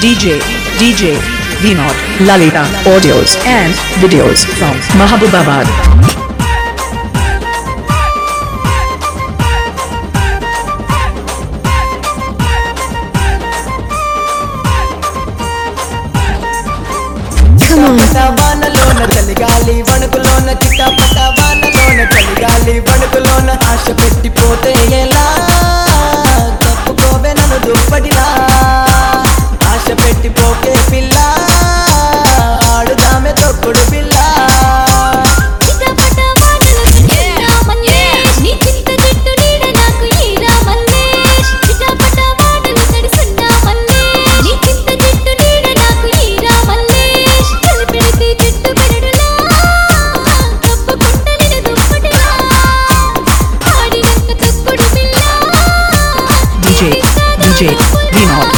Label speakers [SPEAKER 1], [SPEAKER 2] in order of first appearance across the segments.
[SPEAKER 1] DJ, DJ, Vinod, Lalita, audios and videos from Mahabubabad.
[SPEAKER 2] చిట్టపట వానలోన చలిగాలి వణుకులోన చిట్టపట వానలోన చలిగాలి వణుకులోన ఆశ పెట్టిపోతే ఎలా తప్పుకోవే నన్ను దుప్పటిలా ఆశ పెట్టిపోకే పిల్ల ఆడుదామె తొక్కుడు పిల్ల
[SPEAKER 3] చిటపట వానలు చిన్న మల్లేష్ నీ చింత చెట్టు నీడ నాకు ఈరా మల్లేష్ చిటపట వానలు తడిసున్న మల్లేష్ నీ చింత చెట్టు నీడ నాకు ఈరా మల్లేష్ కలిపెడితే చెట్టు పెరడులా కప్పుకుంట నిన్ను దుప్పటిలా ఆడినంత తొక్కుడు పిల్ల
[SPEAKER 1] DJ, DJ, Vinod.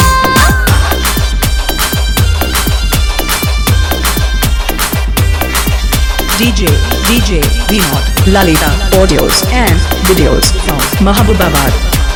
[SPEAKER 1] DJ, DJ, Vinod, Lalita, audios and videos from Mahabubabad.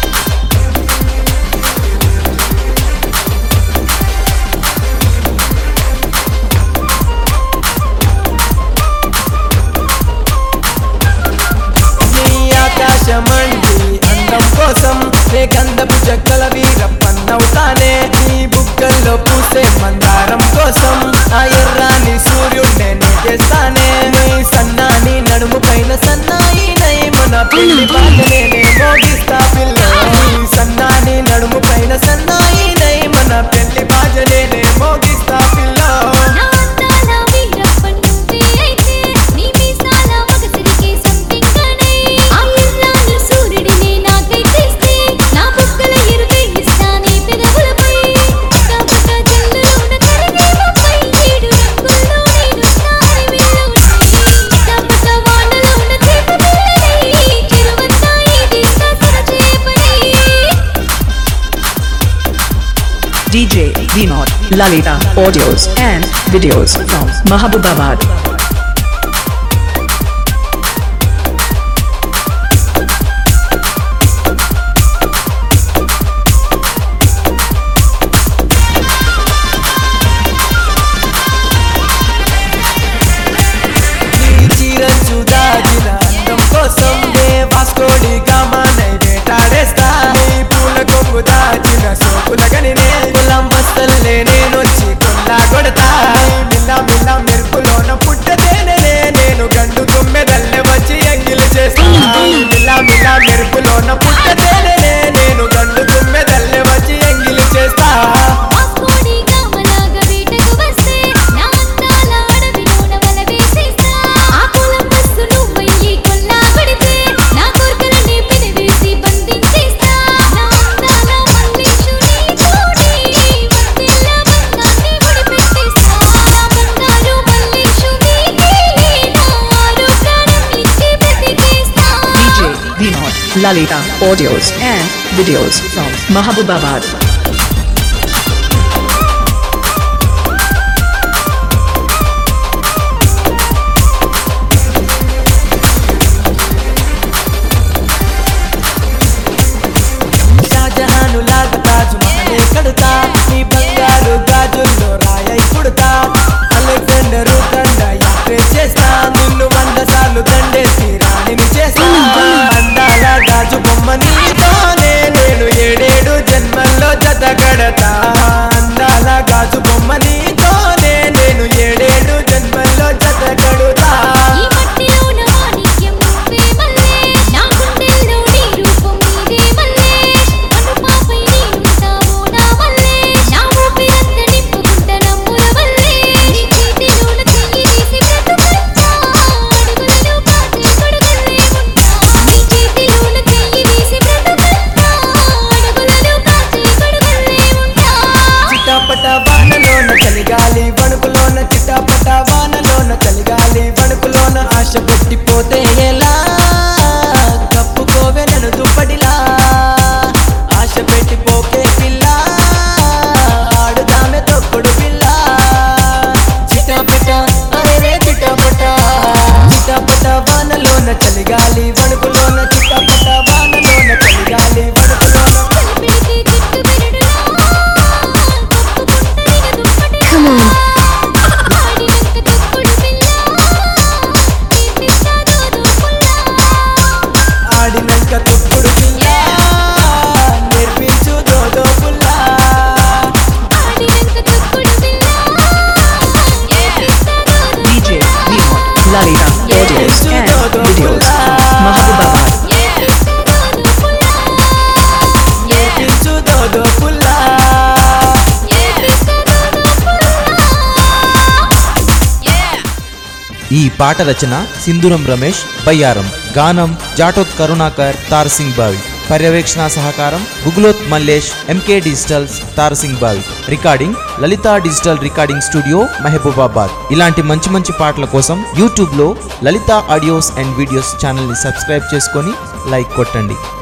[SPEAKER 2] నీ ఆకాశమండి అందం కోసం నే గంధపు చెక్కల వీరప్పన్నవుతానే నీ బుగ్గల్లో పూసే మందారం కోసం ఆ ఎర్రాని సూర్యుడినే నేగేస్తానే నీ సన్నాని నడుము పైన సన్నాయి నై మన పెళ్లి బాటనే నే మోగిస్తా పిల్ల నీ సన్నాని నడుము పైన సన్నాయి నై మన పెళ్లి బాటనే నే మోగిస్తా పిల్ల
[SPEAKER 3] నా అందాల వీరప్పన్ నువ్వే అయితే నీ మీసాల మగసిరికే సంపింగనే ఆ ఇల్లాని సూర్యుడిని నాకై తెస్తే నా బుగ్గల ఎరుకై ఇస్తానే పెదవులపై పక్క జల్లులోన కరిగే ముప్పై ఏడు రంగుల్లో నేను స్నాని వెళ్ళవునై పక్క వానలోన చేప పిల్లనై చెరువంతా ఇది ససర చేపనై
[SPEAKER 1] DJ, Vinod, Lalita, audios and videos from Mahabubabad.
[SPEAKER 2] నీ చీర చూదాచిన అందం కోసం నే వాస్కోడి గామానై వేటాడేస్తా నీ పూల కొంగు దాచిన సోకులగని నే కులం బస్తల్లే నేనొచ్చి కొల్లా కొడతా నీ మిల్ల మిల్ల మెరుపులోన పుట్టతేనే నేను గండు తొమ్మెదల్లె వచ్చి ఎంగిలి చేస్తా నీ మిల్ల మిల్ల మెరుపులోన పుట్టతేనే నేను గండు తొమ్మెదల్లె వచ్చి ఎంగిలి చేస్తా
[SPEAKER 3] వాస్కోడి గామలాగా వేటకు వస్తే నా అందాల అడవిలోన వల వేసేస్తా ఆ కొలంబస్సు నువ్వయ్యి కొల్లా కొడితే నా కోర్కెలని పినివేసి బంధించేస్తా నా అందాల మల్లేషు నీ తోటి వందెల్ల బంధాన్ని ముడిపెట్టేస్తా నా బంగారు మల్లేషు నీకే నా ఆరు ప్రాణం ఇచ్చి బ్రతికేస్తా
[SPEAKER 1] DJ, Vinod, Lalita, audios and videos from Mahabubabad.
[SPEAKER 2] Shah Jahan లాగా తాజు మహలే కడతా నీ బంగారు గాజుల్లో రాయై పుడతా అలెగ్జాండరు దండ యాత్రే చేస్తా నిన్ను వంద సార్లు దండేసి రాణిని చేస్తా అందాల గాజు బొమ్మ నీతోనే నేను ఏడేడు జన్మల్లో జత కడతా అందాల గాజు బొమ్మ నీతోనే నేను ఏడేడు జన్మల్లో జత కడుతా
[SPEAKER 3] ఈ మట్టిలోన మాణిక్యం నువ్వే మల్లేష్ నా గుండెల్లో నీ రూపం నీదే మల్లేష్ అనుపాపై నీవుంటావు నా మల్లేష్ నా ఊపిరంతా నింపుకుంట నమ్ముల మల్లేష్ నీ చేతిలోన చెయ్యి వేసి బ్రతుకుంటా అడుగులలో కాచే గొడుగుల్లే ఉంటా నీ చేతిలోన చెయ్యి వేసి బ్రతుకుంటా అడుగులలో కాచే గొడుగుల్లే ఉంటా
[SPEAKER 4] ఈ పాట రచన సింధూరం రమేష్ బయ్యారం గానం జాటోత్ కరుణాకర్ తారసింగ్ బావి పర్యవేక్షణ సహకారం గుగులోత్ మల్లేష్ ఎంకే డిజిటల్స్ తారసింగ్ బావి recording Lalitha digital recording studio Mahabubabad ఇలాంటి మంచి మంచి పాటల కోసం యూట్యూబ్లో లలిత ఆడియోస్ అండ్ వీడియోస్ ఛానల్ని సబ్స్క్రైబ్ చేసుకొని లైక్ కొట్టండి